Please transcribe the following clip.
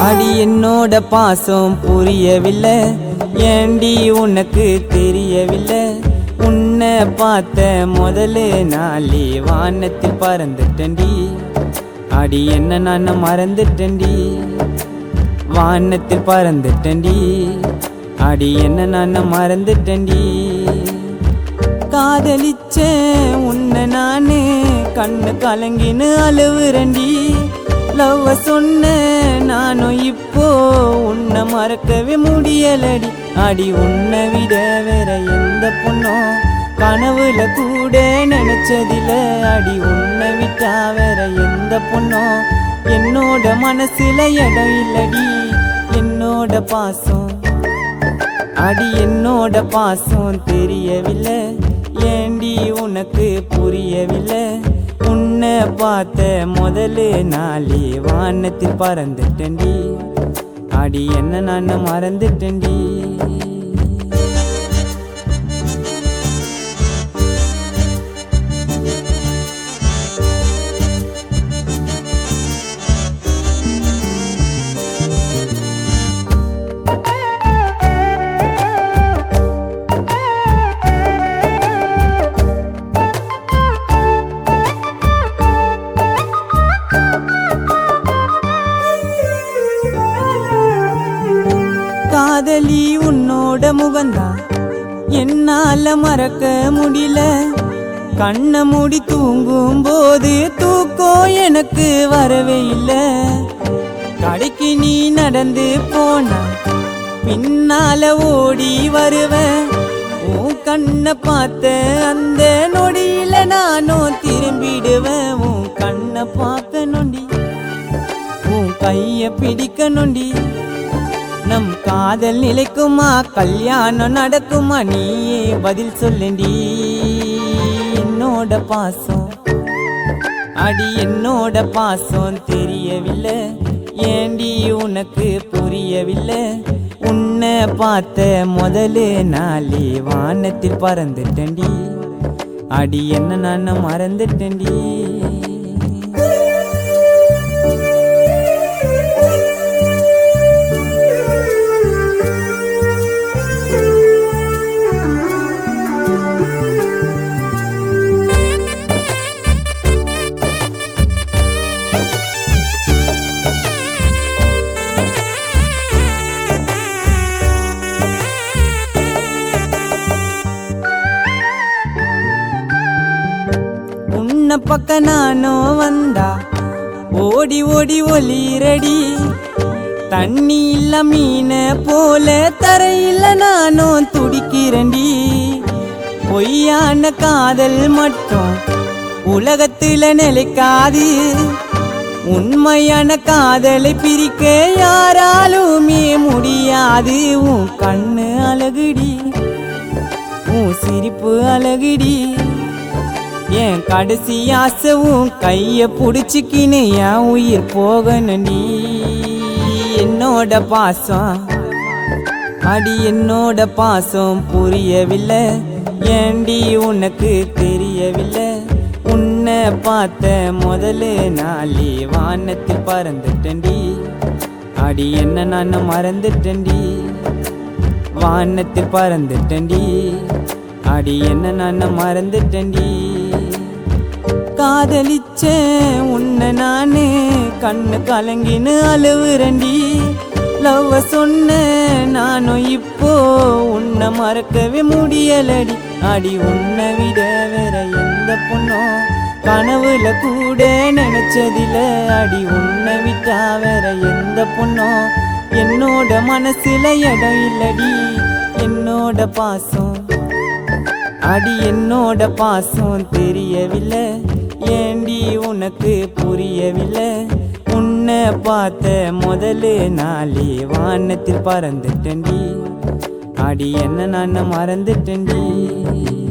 அடி என்னோட பாசம் புரியவில்லை ஏண்டி உனக்கு தெரியவில்லை உன்னை பார்த்த முதலே நாளே வானத்தில் பறந்துட்டண்டி அடி என்ன நான் மறந்துட்டண்டி வானத்தில் பறந்துட்டண்டி அடி என்ன நான் மறந்துட்டண்டி காதலிச்சேன் உன்னை நானு கண்ணு கலங்கின்னு அழுவுறண்டி லவ்வ சொன்ன நானும் இப்போ உன்னை மறக்கவே முடியலடி அடி உன்னை விட வேற எந்த பொண்ணும் கனவுல கூட நினைச்சதில அடி உன்னை விட்டா வேற எந்த பொண்ணும் என்னோட மனசுல இடம் இல்லடி என்னோட பாசம் அடி என்னோட பாசம் தெரியவில்லை ஏண்டி உனக்கு புரியவில்லை உன்னை பார்த்த முதலே நாளே வானத்தில் பறந்துட்டண்டி அடி என்ன நான் மறந்துட்டண்டி காதலி உன்னோட முகந்தான் என்னால மறக்க முடியல கண்ணை மூடி தூங்கும் போது தூக்கம் எனக்கு வரவே இல்லை கடைக்கு நீ நடந்து போனா பின்னால ஓடி வருவேன் உன் கண்ணை பார்த்த அந்த நொடியில நானும் திரும்பிடுவேன் உன் கண்ணை பார்க்க நொண்டி உன் கைய பிடிக்க நொண்டி நம் காதல் நிலைக்குமா கல்யாணம் நடக்குமா நீயே பதில் சொல்லுண்டி என்னோட பாசம் அடி என்னோட பாசம் தெரியவில்லை ஏண்டி உனக்கு புரியவில்லை உன்னை பார்த்த முதலே நாளே வானத்தில் பறந்துட்டண்டி அடி என்ன நான் மறந்துட்டண்டி உன்னை பக்க நானோ வந்தா ஓடி ஓடி ஒளிரடி தண்ணி இல்ல மீன போல தரையில நானும் துடிக்கிறண்டி பொய்யான காதல் மட்டும் உலகத்துல நிலைக்காது உண்மையான காதலை பிரிக்க யாராலுமே முடியாது உன் கண்ணு அழகுடி உன் சிரிப்பு அழகுடி என் கடைசி ஆசைவும் கைய புடிச்சுக்கின்னு என் உயிர் போகணும்டி என்னோட பாசம் அடி என்னோட பாசம் புரியவில்லை ஏண்டி உனக்கு தெரியவில்லை உன்னை பார்த்த முதலே நாளே வானத்தில் பறந்துட்டண்டி அடி என்ன நான் மறந்துட்டண்டி வானத்தில் பறந்துட்டண்டி அடி என்ன நான் மறந்துட்டண்டி காதலிச்சேன் உன்னை நானு கண்ணு கலங்கின்னு அழுவுறண்டி லவ்வ சொன்ன நானும் இப்போ உன்னை மறக்கவே முடியலடி அடி உன்னை விட வேற எந்த பொண்ணும் கனவுல கூட நினைச்சதில அடி உன்னை விட்டா வேற எந்த பொண்ணும் என்னோட மனசுல இடம் இல்லடி என்னோட பாசம் அடி என்னோட பாசம் தெரியவில்லை ஏண்டி உனக்கு புரியவில்லை உன்னை பார்த்த முதலே நாளே வானத்தில் பறந்துட்டண்டி அடி என்ன நான் மறந்துட்டண்டி